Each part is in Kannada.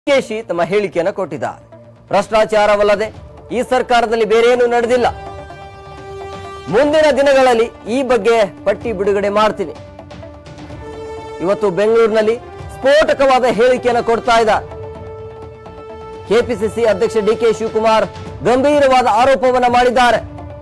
ಕೆಶಿ ತಮ್ಮ ಹೇಳಿಕೆಯನ್ನು ಕೊಟ್ಟಿದ್ದಾರೆ ಭ್ರಷ್ಟಾಚಾರವಲ್ಲದೆ ಈ ಸರ್ಕಾರದಲ್ಲಿ ಬೇರೇನೂ ನಡೆದಿಲ್ಲ ಮುಂದಿನ ದಿನಗಳಲ್ಲಿ ಈ ಬಗ್ಗೆ ಪಟ್ಟಿ ಬಿಡುಗಡೆ ಮಾಡ್ತೀನಿ ಇವತ್ತು ಬೆಂಗಳೂರಿನಲ್ಲಿ ಸ್ಫೋಟಕವಾದ ಹೇಳಿಕೆಯನ್ನು ಕೊಡ್ತಾ ಇದ್ದಾರೆ ಕೆಪಿಸಿಸಿ ಅಧ್ಯಕ್ಷ ಡಿ ಕೆ ಶಿವಕುಮಾರ್ ಗಂಭೀರವಾದ ಆರೋಪವನ್ನ ಮಾಡಿದ್ದಾರೆ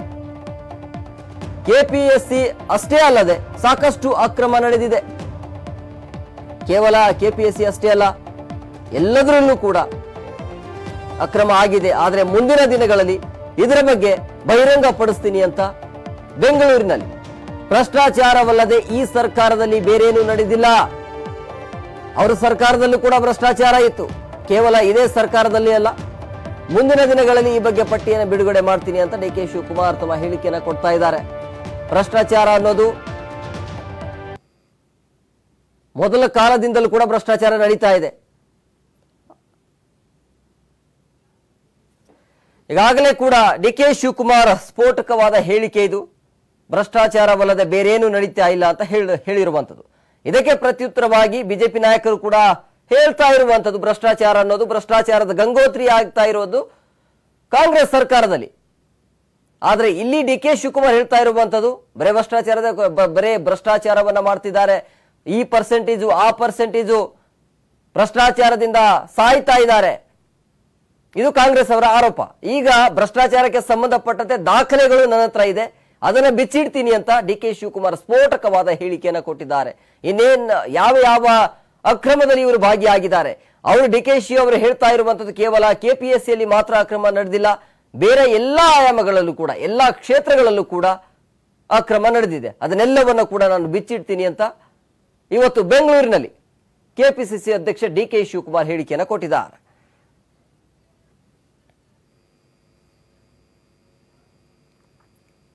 ಕೆಪಿಎಸ್ಸಿ ಅಷ್ಟೇ ಅಲ್ಲದೆ ಸಾಕಷ್ಟು ಅಕ್ರಮ ನಡೆದಿದೆ ಕೇವಲ ಕೆಪಿಎಸ್ಸಿ ಅಷ್ಟೇ ಅಲ್ಲ ಎಲ್ಲದರಲ್ಲೂ ಕೂಡ ಅಕ್ರಮ ಆಗಿದೆ ಆದರೆ ಮುಂದಿನ ದಿನಗಳಲ್ಲಿ ಇದರ ಬಗ್ಗೆ ಬಹಿರಂಗ ಪಡಿಸ್ತೀನಿ ಅಂತ ಬೆಂಗಳೂರಿನಲ್ಲಿ ಭ್ರಷ್ಟಾಚಾರವಲ್ಲದೆ ಈ ಸರ್ಕಾರದಲ್ಲಿ ಬೇರೇನೂ ನಡೆದಿಲ್ಲ ಅವರ ಸರ್ಕಾರದಲ್ಲೂ ಕೂಡ ಭ್ರಷ್ಟಾಚಾರ ಇತ್ತು ಕೇವಲ ಇದೇ ಸರ್ಕಾರದಲ್ಲಿ ಅಲ್ಲ ಮುಂದಿನ ದಿನಗಳಲ್ಲಿ ಈ ಬಗ್ಗೆ ಪಟ್ಟಿಯನ್ನು ಬಿಡುಗಡೆ ಮಾಡ್ತೀನಿ ಅಂತ ಡಿ ಕೆ ಶಿವಕುಮಾರ್ ತಮ್ಮ ಹೇಳಿಕೆಯನ್ನು ಕೊಡ್ತಾ ಇದ್ದಾರೆ ಭ್ರಷ್ಟಾಚಾರ ಅನ್ನೋದು ಮೊದಲ ಕಾಲದಿಂದಲೂ ಕೂಡ ಭ್ರಷ್ಟಾಚಾರ ನಡೀತಾ ಇದೆ ಈಗಾಗಲೇ ಕೂಡ ಡಿ ಕೆ ಶಿವಕುಮಾರ್ ಸ್ಫೋಟಕವಾದ ಹೇಳಿಕೆ ಇದು ಭ್ರಷ್ಟಾಚಾರವಲ್ಲದೆ ಬೇರೇನು ನಡೀತಾ ಇಲ್ಲ ಅಂತ ಹೇಳಿ ಹೇಳಿರುವಂಥದ್ದು ಇದಕ್ಕೆ ಪ್ರತ್ಯುತ್ತರವಾಗಿ ಬಿಜೆಪಿ ನಾಯಕರು ಕೂಡ ಹೇಳ್ತಾ ಇರುವಂಥದ್ದು ಭ್ರಷ್ಟಾಚಾರ ಅನ್ನೋದು ಭ್ರಷ್ಟಾಚಾರದ ಗಂಗೋತ್ರಿ ಆಗ್ತಾ ಇರೋದು ಕಾಂಗ್ರೆಸ್ ಸರ್ಕಾರದಲ್ಲಿ ಆದ್ರೆ ಇಲ್ಲಿ ಡಿ ಕೆ ಶಿವಕುಮಾರ್ ಹೇಳ್ತಾ ಇರುವಂತದ್ದು ಬರೇ ಭ್ರಷ್ಟಾಚಾರದ ಬ- ಬರೇ ಭ್ರಷ್ಟಾಚಾರವನ್ನ ಮಾಡ್ತಿದ್ದಾರೆ ಈ ಪರ್ಸೆಂಟೇಜು ಆ ಪರ್ಸೆಂಟೇಜು ಭ್ರಷ್ಟಾಚಾರದಿಂದ ಸಾಯ್ತಾ ಇದ್ದಾರೆ ಇದು ಕಾಂಗ್ರೆಸ್ ಅವರ ಆರೋಪ ಈಗ ಭ್ರಷ್ಟಾಚಾರಕ್ಕೆ ಸಂಬಂಧಪಟ್ಟಂತೆ ದಾಖಲೆಗಳು ನನ್ನ ಹತ್ರ ಇದೆ ಅದನ್ನ ಬಿಚ್ಚಿಡ್ತೀನಿ ಅಂತ ಡಿ ಕೆ ಶಿವಕುಮಾರ್ ಸ್ಫೋಟಕವಾದ ಹೇಳಿಕೆಯನ್ನ ಕೊಟ್ಟಿದ್ದಾರೆ ಇನ್ನೇನ್ ಯಾವ ಯಾವ ಅಕ್ರಮದಲ್ಲಿ ಇವರು ಭಾಗಿಯಾಗಿದ್ದಾರೆ ಅವರು ಡಿ ಕೆ ಶಿ ಅವರು ಹೇಳ್ತಾ ಇರುವಂತದ್ದು ಕೇವಲ ಕೆಪಿಎಸ್ಸಿಯಲ್ಲಿ ಮಾತ್ರ ಅಕ್ರಮ ನಡೆದಿಲ್ಲ ಬೇರೆ ಎಲ್ಲಾ ಆಯಾಮಗಳಲ್ಲೂ ಕೂಡ ಎಲ್ಲಾ ಕ್ಷೇತ್ರಗಳಲ್ಲೂ ಕೂಡ ಅಕ್ರಮ ನಡೆದಿದೆ ಅದನ್ನೆಲ್ಲವನ್ನ ಕೂಡ ನಾನು ಬಿಚ್ಚಿಡ್ತೀನಿ ಅಂತ ಇವತ್ತು ಬೆಂಗಳೂರಿನಲ್ಲಿ ಕೆಪಿಸಿಸಿ ಅಧ್ಯಕ್ಷ ಡಿ ಕೆ ಶಿವಕುಮಾರ್ ಹೇಳಿಕೆಯನ್ನು ಕೊಟ್ಟಿದ್ದಾರೆ